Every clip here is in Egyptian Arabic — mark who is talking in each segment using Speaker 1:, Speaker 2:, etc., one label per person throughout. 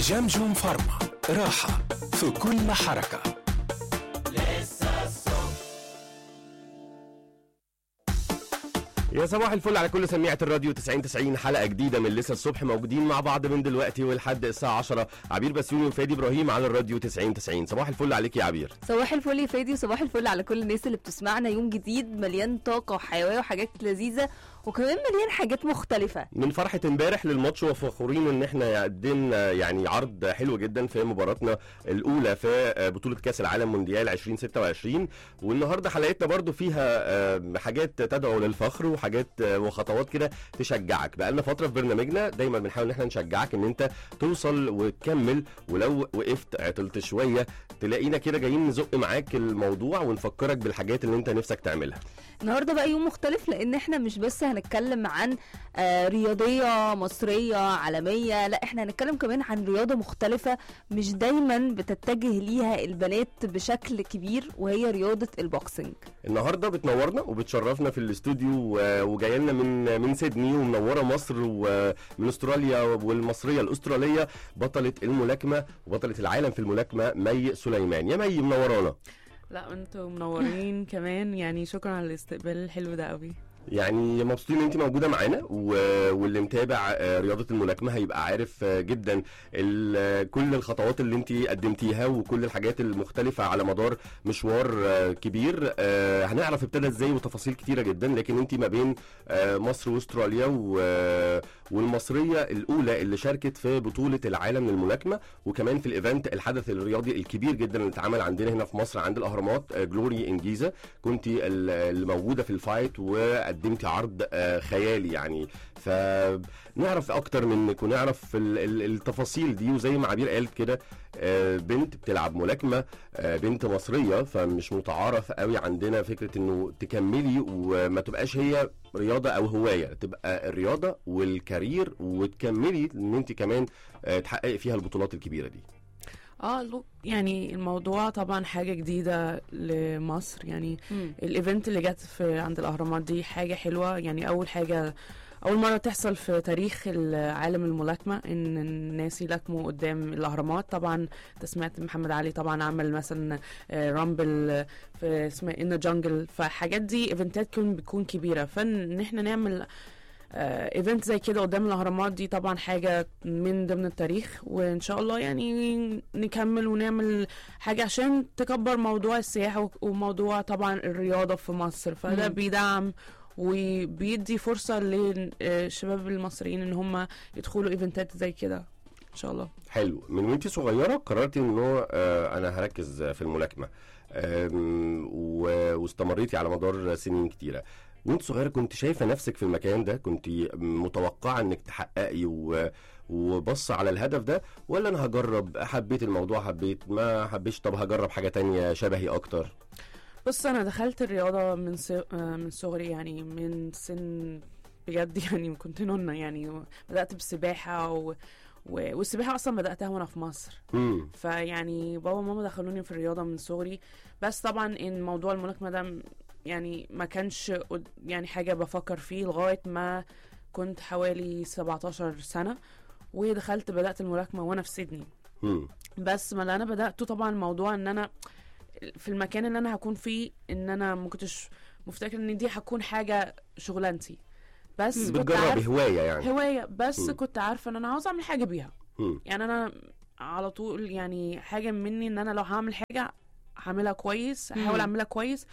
Speaker 1: جمجم فارما راحة في كل حركة
Speaker 2: يا صباح الفل على كل سميعة الراديو 90 90 حلقة جديدة من لسه الصبح موجودين مع بعض من دلوقتي ولحد الساعة 10 عبير بسيوني وفادي ابراهيم على الراديو 90 90 صباح الفل عليك يا عبير
Speaker 3: صباح الفل يا فادي وصباح الفل على كل الناس اللي بتسمعنا يوم جديد مليان طاقة وحيوية وحاجات لذيذة وكمان مليان حاجات مختلفة
Speaker 2: من فرحة امبارح للماتش وفخورين ان احنا قدمنا يعني عرض حلو جدا في مباراتنا الاولى في بطولة كاس العالم مونديال 2026 والنهارده حلقتنا برضو فيها آه، حاجات تدعو للفخر وحاجات آه، وخطوات كده تشجعك بقالنا فترة في برنامجنا دايما بنحاول ان احنا نشجعك ان انت توصل وتكمل ولو وقفت عطلت شوية تلاقينا كده جايين نزق معاك الموضوع ونفكرك بالحاجات اللي انت نفسك تعملها
Speaker 3: النهارده بقى يوم مختلف لان احنا مش بس هنتكلم عن آه، رياضية مصرية عالمية لا احنا هنتكلم كمان عن رياضة مختلفة مش دايما بتتجه ليها البنات بشكل كبير وهي رياضة البوكسنج
Speaker 2: النهارده بتنورنا وبتشرفنا في الاستوديو و- وجايه لنا من من سيدني ومنوره مصر ومن استراليا والمصريه الاستراليه بطله الملاكمه وبطله العالم في الملاكمه مي سليمان يا مي منورانا
Speaker 4: لا انتوا منورين كمان يعني شكرا على الاستقبال الحلو ده قوي
Speaker 2: يعني مبسوطين ان انت موجوده معانا و- واللي متابع آه، رياضه الملاكمه هيبقى عارف آه، جدا ال- كل الخطوات اللي انت قدمتيها وكل الحاجات المختلفه على مدار مشوار آه، كبير آه، هنعرف ابتدى ازاي وتفاصيل كتيره جدا لكن انت ما بين آه، مصر واستراليا و- والمصريه الاولى اللي شاركت في بطوله العالم للملاكمه وكمان في الايفنت الحدث الرياضي الكبير جدا اللي اتعمل عندنا هنا في مصر عند الاهرامات آه، جلوري انجيزا كنت اللي موجوده في الفايت وقدمتي عرض آه، خيالي يعني فنعرف اكتر منك ونعرف ال- ال- التفاصيل دي وزي ما عبير قالت كده آه، بنت بتلعب ملاكمه آه، بنت مصريه فمش متعارف قوي عندنا فكره انه تكملي وما تبقاش هي رياضه او هوايه تبقى الرياضه والكارير وتكملي ان انت كمان آه، تحققي فيها البطولات الكبيره دي
Speaker 4: اه لو يعني الموضوع طبعا حاجة جديدة لمصر يعني الايفنت اللي جت في عند الاهرامات دي حاجة حلوة يعني اول حاجة اول مرة تحصل في تاريخ العالم الملاكمة ان الناس يلاكموا قدام الاهرامات طبعا انت سمعت محمد علي طبعا عمل مثلا آه، رامبل في اسمها ان جانجل فحاجات دي ايفنتات كون بتكون كبيرة فان احنا نعمل ايفنت زي كده قدام الاهرامات دي طبعا حاجه من ضمن التاريخ وان شاء الله يعني نكمل ونعمل حاجه عشان تكبر موضوع السياحه وك- وموضوع طبعا الرياضه في مصر فده
Speaker 3: مم.
Speaker 4: بيدعم وبيدي فرصه للشباب المصريين ان هم يدخلوا ايفنتات زي كده ان شاء الله
Speaker 2: حلو من وانت صغيره قررتي انه آه، انا هركز في الملاكمه آم، و- واستمريتي على مدار سنين كتيره وانت صغيره كنت شايفه نفسك في المكان ده كنت متوقعه انك تحققي و... وبص على الهدف ده ولا انا هجرب حبيت الموضوع حبيت ما حبيتش طب هجرب حاجه تانية شبهي اكتر
Speaker 4: بص انا دخلت الرياضه من ص... آه، من صغري يعني من سن بجد يعني كنت نونة يعني بدات بالسباحه و... و... والسباحه اصلا بداتها وانا في مصر
Speaker 2: امم
Speaker 4: فيعني بابا وماما دخلوني في الرياضه من صغري بس طبعا ان موضوع الملاكمه ده م- يعني ما كانش قد- يعني حاجه بفكر فيه لغايه ما كنت حوالي 17 سنه ودخلت بدات الملاكمه وانا في سيدني
Speaker 2: امم
Speaker 4: بس ما اللي انا بداته طبعا موضوع ان انا في المكان اللي انا هكون فيه ان انا ما كنتش مفتكر ان دي هتكون حاجه شغلانتي بس كنت
Speaker 2: بتجربي
Speaker 4: عارف
Speaker 2: هوايه يعني
Speaker 4: هوايه بس
Speaker 2: مم.
Speaker 4: كنت عارفه ان انا عاوز اعمل حاجه بيها
Speaker 2: مم.
Speaker 4: يعني انا على طول يعني حاجه مني ان انا لو هعمل حاجه هعملها كويس هحاول
Speaker 3: مم.
Speaker 4: اعملها كويس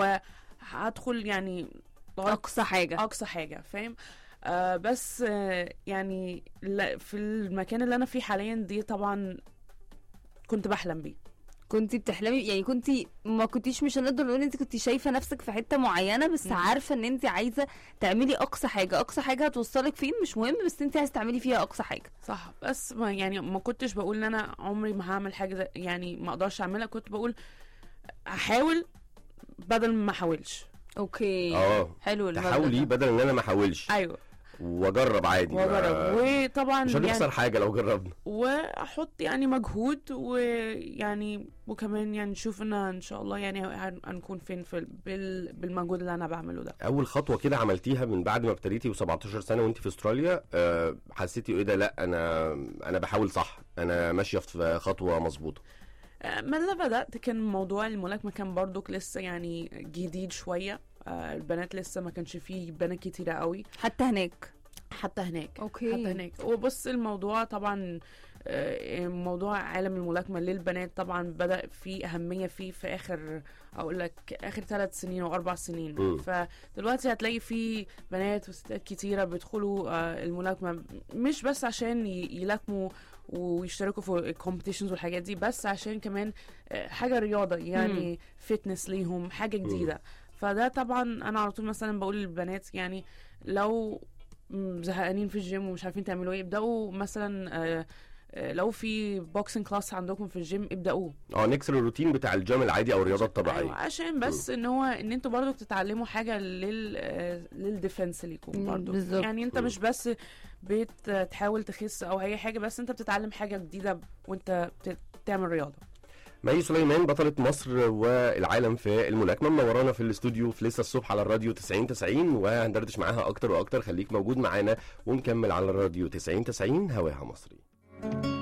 Speaker 4: وهدخل يعني لغاية
Speaker 3: اقصى حاجة
Speaker 4: اقصى حاجه فاهم آه بس آه يعني لا في المكان اللي انا فيه حاليا دي طبعا كنت بحلم بيه
Speaker 3: كنت بتحلمي يعني كنت ما كنتيش مش هنقدر نقول انت كنت شايفه نفسك في حته معينه بس
Speaker 4: مم.
Speaker 3: عارفه ان انت عايزه تعملي اقصى حاجه اقصى حاجه هتوصلك فين مش مهم بس انت عايزه تعملي فيها اقصى حاجه
Speaker 4: صح بس ما يعني ما كنتش بقول ان انا عمري ما هعمل حاجه زي- يعني ما اقدرش اعملها كنت بقول هحاول بدل ما احاولش
Speaker 3: اوكي
Speaker 2: اه
Speaker 3: حلو المبدأ
Speaker 2: تحاولي
Speaker 3: ده.
Speaker 2: بدل ان انا ما احاولش
Speaker 4: ايوه
Speaker 2: واجرب عادي ما-
Speaker 4: واجرب وطبعا
Speaker 2: مش
Speaker 4: يعني
Speaker 2: هنخسر حاجه لو جربنا
Speaker 4: واحط يعني مجهود ويعني وكمان يعني نشوف ان ان شاء الله يعني هن- هنكون فين في ال- بال- بالمجهود اللي انا بعمله ده
Speaker 2: اول خطوه كده عملتيها من بعد ما ابتديتي و17 سنه وانت في استراليا آه، حسيتي ايه ده لا انا انا بحاول صح انا ماشيه في خطوه مظبوطه
Speaker 4: آه، ما اللي بدأت كان موضوع الملاكمة كان برضك لسه يعني جديد شوية آه، البنات لسه ما كانش فيه بنات كتيرة قوي
Speaker 3: حتى هناك
Speaker 4: حتى هناك
Speaker 3: أوكي.
Speaker 4: حتى هناك وبص الموضوع طبعا آه، موضوع عالم الملاكمة للبنات طبعا بدأ فيه أهمية فيه في آخر أقول لك آخر ثلاث سنين أو أربع سنين
Speaker 2: مم.
Speaker 4: فدلوقتي هتلاقي في بنات وستات كتيرة بيدخلوا آه، الملاكمة مش بس عشان ي- يلاكموا ويشتركوا في الكومبيتيشنز والحاجات دي بس عشان كمان آه، حاجة رياضة يعني فتنس ليهم حاجة جديدة فده طبعا أنا على طول مثلا بقول للبنات يعني لو م- زهقانين في الجيم ومش عارفين تعملوا ايه ابدأوا مثلا آه، آه، لو في بوكسنج كلاس عندكم في الجيم ابدأوه
Speaker 2: اه نكسر الروتين بتاع الجيم العادي او الرياضه
Speaker 4: أيوة
Speaker 2: الطبيعيه
Speaker 4: عشان بس ان هو ان انتوا برضو تتعلموا حاجه لل آه، للديفنس ليكم
Speaker 3: مم،
Speaker 4: برضو
Speaker 3: بالظبط.
Speaker 4: يعني انت مش بس بتحاول تخس او اي حاجه بس انت بتتعلم حاجه جديده وانت بت- بتعمل رياضه
Speaker 2: مي سليمان بطلة مصر والعالم في الملاكمة منورانا في الاستوديو في لسه الصبح على الراديو 90 90 وهندردش معاها أكتر وأكتر خليك موجود معانا ونكمل على الراديو 90 90 هواها مصري